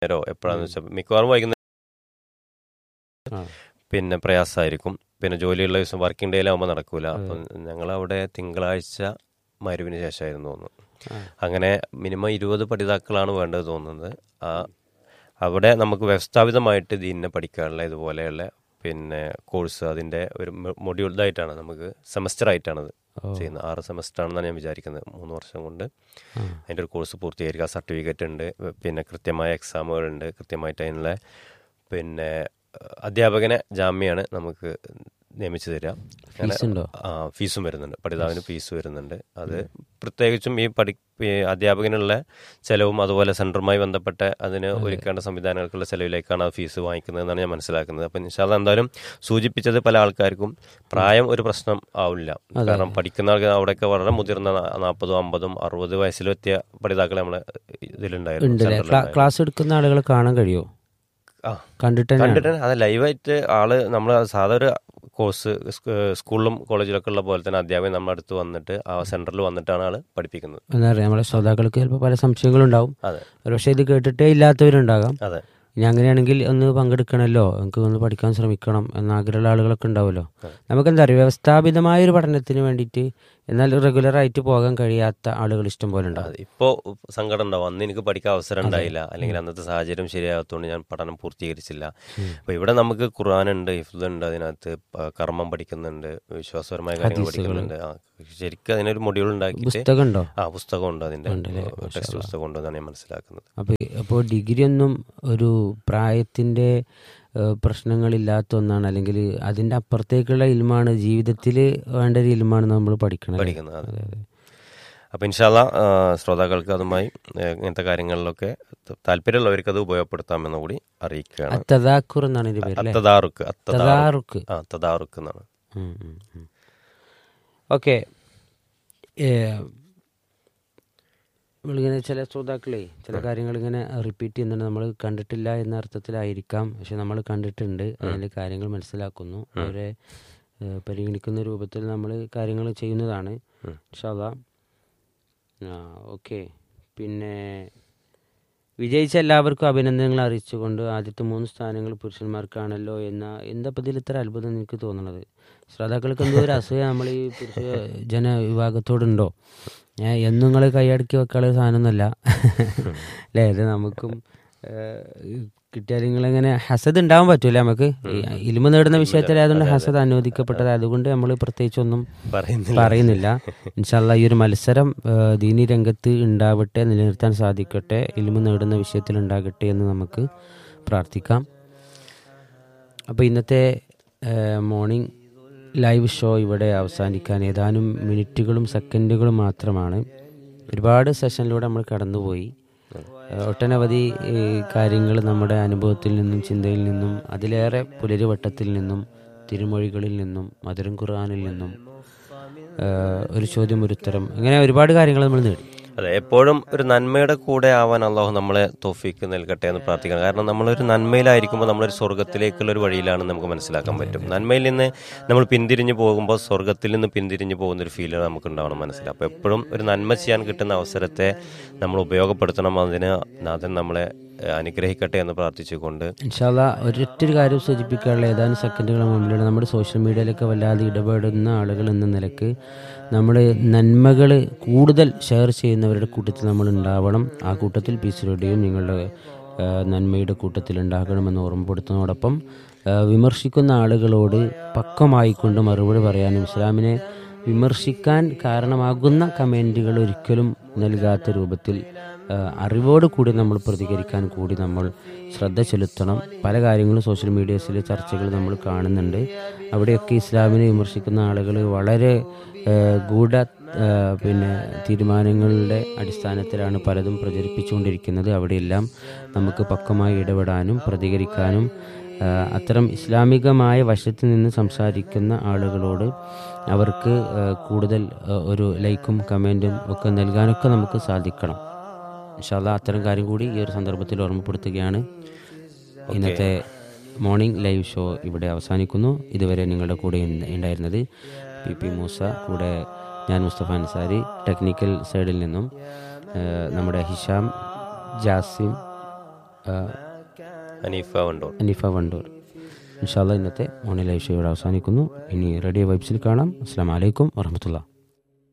നേരോ എപ്പോഴാന്ന് വെച്ചാൽ മിക്കവാറും വൈകുന്നേരം ആ. പിന്നെ പ്രയാസമായിരിക്കും പിന്നെ ജോലിയുള്ള ദിവസം വർക്കിംഗ് ഡേയിലാവുമ്പോൾ നടക്കൂല അപ്പം ഞങ്ങളവിടെ തിങ്കളാഴ്ച മരുവിന് ശേഷമായിരുന്നു തോന്നുന്നു ആ. അങ്ങനെ മിനിമം ഇരുപത് പഠിതാക്കളാണ് വേണ്ടത് തോന്നുന്നത് ആ അവിടെ നമുക്ക് വ്യവസ്ഥാപിതമായിട്ട് ദീനിനെ പഠിക്കാനുള്ള ഇതുപോലെയുള്ള പിന്നെ കോഴ്സ് അതിൻ്റെ ഒരു മൊഡ്യൂൾഡായിട്ടാണ് നമുക്ക് സെമസ്റ്റർ ആയിട്ടാണത് ചെയ്യുന്നത് ആറ് സെമസ്റ്റർ ആണെന്നാണ് ഞാൻ വിചാരിക്കുന്നത് മൂന്ന് വർഷം കൊണ്ട് അതിൻ്റെ ഒരു കോഴ്സ് പൂർത്തീകരിക്കുക സർട്ടിഫിക്കറ്റ് ഉണ്ട് പിന്നെ കൃത്യമായ എക്സാമുകളുണ്ട് കൃത്യമായിട്ട് അതിനുള്ള പിന്നെ അധ്യാപകനെ ജാമ്യമാണ് നമുക്ക് നിയമിച്ചു തരിക അങ്ങനെ ഫീസുണ്ടോ? ആ ഫീസും വരുന്നുണ്ട് പഠിതാവിന് ഫീസ് വരുന്നുണ്ട് അത് പ്രത്യേകിച്ചും ഈ പഠി ഈ അധ്യാപകനുള്ള ചെലവും അതുപോലെ സെൻറ്ററുമായി ബന്ധപ്പെട്ട അതിന് ഒരുക്കേണ്ട സംവിധാനങ്ങൾക്കുള്ള ചെലവിലേക്കാണ് ആ ഫീസ് വാങ്ങിക്കുന്നതെന്നാണ് ഞാൻ മനസ്സിലാക്കുന്നത് അപ്പം നിഷാദ് എന്തായാലും സൂചിപ്പിച്ചത് പല ആൾക്കാർക്കും പ്രായം ഒരു പ്രശ്നം ആവില്ല കാരണം പഠിക്കുന്ന ആൾക്ക് അവിടെയൊക്കെ വളരെ മുതിർന്ന നാൽപ്പതും അമ്പതും അറുപത് വയസ്സിലെത്തിയ പഠിതാക്കൾ നമ്മളെ ഇതിലുണ്ടായിരുന്നു ഉണ്ട് സെന്ററിലുണ്ടായിരുന്നു. ക്ലാസ് എടുക്കുന്ന ആളുകളെ കാണാൻ കഴിയുമോ ആ കണ്ടിട്ട് തന്നെയാണ്? കണ്ടിട്ട് അത് ലൈവായിട്ട് ആള് നമ്മൾ സാധാ ഒരു കോഴ്സ് സ്കൂളിലും കോളേജിലൊക്കെ ഉള്ള പോലെ തന്നെ അധ്യാപകൻ നമ്മുടെ അടുത്ത് വന്നിട്ട് ആ സെന്ററിൽ വന്നിട്ടാണ് ആള് പഠിപ്പിക്കുന്നത് എന്താ പറയുക നമ്മളെ ശ്രോതാക്കൾക്ക് ചിലപ്പോൾ പല സംശയങ്ങളുണ്ടാവും അതെ പക്ഷേ ഇത് കേട്ടിട്ടേ ഇല്ലാത്തവരുണ്ടാകാം അതെ ഇനി അങ്ങനെയാണെങ്കിൽ ഒന്ന് പങ്കെടുക്കണമല്ലോ നമുക്ക് ഒന്ന് പഠിക്കാൻ ശ്രമിക്കണം എന്ന ആഗ്രഹമുള്ള ആളുകളൊക്കെ ഉണ്ടാവുമല്ലോ നമുക്കെന്താ അറിയുക വ്യവസ്ഥാപിതമായ ഒരു പഠനത്തിന് വേണ്ടിയിട്ട് എന്നാൽ റെഗുലർ ആയിട്ട് പോകാൻ കഴിയാത്ത ആളുകൾ ഇഷ്ടം പോലെ ഉണ്ടാവും അതെ ഇപ്പോ സങ്കടം ഉണ്ടാവും അന്ന് എനിക്ക് പഠിക്കാൻ അവസരം ഉണ്ടായില്ല അല്ലെങ്കിൽ അന്നത്തെ സാഹചര്യം ശരിയാകത്തോണ്ട് ഞാൻ പഠനം പൂർത്തീകരിച്ചില്ല അപ്പൊ ഇവിടെ നമുക്ക് ഖുർആാനുണ്ട് ഹിഫ്ദുണ്ട് അതിനകത്ത് പ- കർമ്മം പഠിക്കുന്നുണ്ട് വിശ്വാസപരമായ കാര്യങ്ങൾ പഠിക്കുന്നുണ്ട് ആ, ശരിക്കും അതിനൊരു മൊഡ്യൂൾ ഉണ്ടാക്കിയിട്ട് പുസ്തകം ഉണ്ടോ ആ പുസ്തകമുണ്ട് അതിന്റെ ടെക്സ്റ്റ് പുസ്തകം ഉണ്ടെന്നാണ് ഞാൻ മനസ്സിലാക്കുന്നത് അപ്പോൾ അപ്പോൾ ഡിഗ്രി ഒന്നും ഒരു പ്രായത്തിൻ്റെ ഏഹ്, പ്രശ്നങ്ങളില്ലാത്ത ഒന്നാണ് അല്ലെങ്കിൽ അതിൻ്റെ അപ്പുറത്തേക്കുള്ള ഇൽമാണ് ജീവിതത്തിൽ വേണ്ട ഒരു ഇൽമാണ് നമ്മൾ പഠിക്കണം അല്ലേ? പഠിക്കുന്നത് അതെ അപ്പോൾ ഇൻഷാല്ല ശ്രോതാക്കൾക്ക് അതുമായി ഏ, ഇങ്ങനത്തെ കാര്യങ്ങളിലൊക്കെ ത- താല്പര്യമുള്ളവർക്ക് അത് ഉപയോഗപ്പെടുത്താമെന്ന് കൂടി അറിയിക്കുകയാണ് അത്തദാക്കുർ എന്നാണ് ഇതിൻ്റെ പേര് അല്ലേ അത്തദാറുക്ക് അത്തദാറുക്ക് തദാറുക്ക് ആ തദാറുക്ക് എന്നാണ് ഓക്കെ നമ്മളിങ്ങനെ ചില ശ്രോതാക്കളെ ചില കാര്യങ്ങൾ ഇങ്ങനെ റിപ്പീറ്റ് ചെയ്യുന്നുണ്ട് നമ്മൾ കണ്ടിട്ടില്ല എന്ന അർത്ഥത്തിലായിരിക്കാം പക്ഷെ നമ്മൾ കണ്ടിട്ടുണ്ട് അതിൻ്റെ കാര്യങ്ങൾ മനസ്സിലാക്കുന്നു അവരെ ഏഹ്, പരിഗണിക്കുന്ന രൂപത്തിൽ നമ്മൾ കാര്യങ്ങൾ ചെയ്യുന്നതാണ് ഇൻഷാല്ലാ ആ ഓക്കെ പിന്നെ വിജയിച്ച എല്ലാവർക്കും അഭിനന്ദനങ്ങൾ അറിയിച്ചുകൊണ്ട് ആദ്യത്തെ മൂന്ന് സ്ഥാനങ്ങൾ പുരുഷന്മാർക്കാണല്ലോ എന്ന എന്താ ഇപ്പം ഇതിൽ ഇത്ര അത്ഭുതം എനിക്ക് തോന്നുന്നത് ശ്രോതാക്കൾക്ക് എന്തോ ഒരു അസൂയ നമ്മൾ ഈ പുരുഷ ജനവിഭാഗത്തോടുണ്ടോ ഏ, എന്നും നിങ്ങൾ കൈയടക്കി വെക്കാനുള്ള സാധനമൊന്നുമല്ല അല്ലേ ഇത് നമുക്കും കിട്ടിയാൽ നിങ്ങളിങ്ങനെ ഹസദ് ഉണ്ടാവാൻ പറ്റൂല നമുക്ക് ഈ ഇൽമ നേടുന്ന വിഷയത്തിലായതുകൊണ്ട് ഹസദ് അനുവദിക്കപ്പെട്ടത് അതുകൊണ്ട് നമ്മൾ പ്രത്യേകിച്ചൊന്നും പറയുന്നില്ല പറയുന്നില്ല ഇൻഷാല്ല ഈ ഒരു മത്സരം ആ, ദീനി രംഗത്ത് ഉണ്ടാവട്ടെ നിലനിർത്താൻ സാധിക്കട്ടെ ഇൽമ നേടുന്ന വിഷയത്തിൽ ഉണ്ടാകട്ടെ എന്ന് നമുക്ക് പ്രാർത്ഥിക്കാം അപ്പോൾ ഇന്നത്തെ മോർണിംഗ് ലൈവ് ഷോ ഇവിടെ അവസാനിക്കാൻ ഏതാനും മിനിറ്റുകളും സെക്കൻഡുകളും മാത്രമാണ് ഒരുപാട് സെഷനിലൂടെ നമ്മൾ കടന്നുപോയി ഏഹ് ഒട്ടനവധി കാര്യങ്ങൾ നമ്മുടെ അനുഭവത്തിൽ നിന്നും ചിന്തയിൽ നിന്നും അതിലേറെ പുലരിവട്ടത്തിൽ നിന്നും തിരുമൊഴികളിൽ നിന്നും മധുരം ഖുർആാനിൽ നിന്നും ഏഹ് ഒരു ചോദ്യം ഒരു ഉത്തരം അങ്ങനെ ഒരുപാട് കാര്യങ്ങൾ നമ്മൾ നേടി അതെ എപ്പോഴും ഒരു നന്മയുടെ കൂടെ ആവാൻ അള്ളാഹു നമ്മളെ തോഫീക്ക് നൽകട്ടെ എന്ന് പ്രാർത്ഥിക്കണം കാരണം നമ്മളൊരു നന്മയിലായിരിക്കുമ്പോൾ നമ്മളൊരു സ്വർഗത്തിലേക്കുള്ള ഒരു വഴിയിലാണെന്ന് നമുക്ക് മനസ്സിലാക്കാൻ പറ്റും നന്മയിൽ നിന്ന് നമ്മൾ പിന്തിരിഞ്ഞു പോകുമ്പോൾ സ്വർഗത്തിൽ നിന്ന് പിന്തിരിഞ്ഞു പോകുന്ന ഒരു ഫീൽ നമുക്ക് ഉണ്ടാവണം മനസ്സിൽ അപ്പോൾ എപ്പോഴും ഒരു നന്മ ചെയ്യാൻ കിട്ടുന്ന അവസരത്തെ നമ്മൾ ഉപയോഗപ്പെടുത്തണം അതിന് നാഥൻ നമ്മളെ ഏഹ്, അനുഗ്രഹിക്കട്ടെ എന്ന് പ്രാർത്ഥിച്ചുകൊണ്ട് ഇൻഷാല്ല ഒരൊറ്റൊരു കാര്യം സൂചിപ്പിക്കാനുള്ള ഏതാനും സെക്കൻഡുകൾ മുമ്പിലൂടെ നമ്മുടെ സോഷ്യൽ മീഡിയയിലൊക്കെ വല്ലാതെ ഇടപെടുന്ന ആളുകൾ എന്ന നിലക്ക് നമ്മൾ നന്മകൾ കൂടുതൽ ഷെയർ ചെയ്യുന്നവരുടെ കൂട്ടത്തിൽ നമ്മൾ ഉണ്ടാവണം ആ കൂട്ടത്തിൽ പീസ് റേഡിയോയും നിങ്ങളുടെ ആ, നന്മയുടെ കൂട്ടത്തിൽ ഉണ്ടാകണമെന്ന് ഓർമ്മപ്പെടുത്തുന്നതോടൊപ്പം ആ, വിമർശിക്കുന്ന ആളുകളോട് പക്വമായിക്കൊണ്ട് മറുപടി പറയാനും ഇസ്ലാമിനെ വിമർശിക്കാൻ കാരണമാകുന്ന കമൻറ്റുകൾ ഒരിക്കലും നൽകാത്ത രൂപത്തിൽ ആ, അറിവോട് കൂടി നമ്മൾ പ്രതികരിക്കാൻ കൂടി നമ്മൾ ശ്രദ്ധ ചെലുത്തണം പല കാര്യങ്ങളും സോഷ്യൽ മീഡിയസിലെ ചർച്ചകൾ നമ്മൾ കാണുന്നുണ്ട് അവിടെയൊക്കെ ഇസ്ലാമിനെ വിമർശിക്കുന്ന ആളുകൾ വളരെ ആ, ഗൂഢ ആ, പിന്നെ തീരുമാനങ്ങളുടെ അടിസ്ഥാനത്തിലാണ് പലതും പ്രചരിപ്പിച്ചുകൊണ്ടിരിക്കുന്നത് അവിടെയെല്ലാം നമുക്ക് പക്വമായി ഇടപെടാനും പ്രതികരിക്കാനും ആ, അത്തരം ഇസ്ലാമികമായ വശത്ത് നിന്ന് സംസാരിക്കുന്ന ആളുകളോട് അവർക്ക് ആ, കൂടുതൽ ആ, ഒരു ലൈക്കും കമൻറ്റും ഒക്കെ നൽകാനൊക്കെ നമുക്ക് സാധിക്കണം ഇൻഷാല്ല അത്തരം കാര്യം കൂടി ഈ ഒരു സന്ദർഭത്തിൽ ഓർമ്മപ്പെടുത്തുകയാണ് ഇന്നത്തെ മോർണിംഗ് ലൈവ് ഷോ ഇവിടെ അവസാനിക്കുന്നു ഇതുവരെ നിങ്ങളുടെ കൂടെ ഇന്ന് ഉണ്ടായിരുന്നത് പി പി മൂസ കൂടെ ഞാൻ മുസ്തഫ അൻസാരി ടെക്നിക്കൽ സൈഡിൽ നിന്നും ആ, നമ്മുടെ ഹിഷാം ജാസിം ആ, ഹനീഫ വണ്ടൂർ അനീഫ വണ്ടൂർ ഇൻഷാല്ല ഇന്നത്തെ മോർണിംഗ് ലൈവ് ഷോ ഇവിടെ അവസാനിക്കുന്നു ഇനി റേഡിയോ വൈബ്സിൽ കാണാം അസ്സാം വലൈക്കും വറഹമത്തുള്ള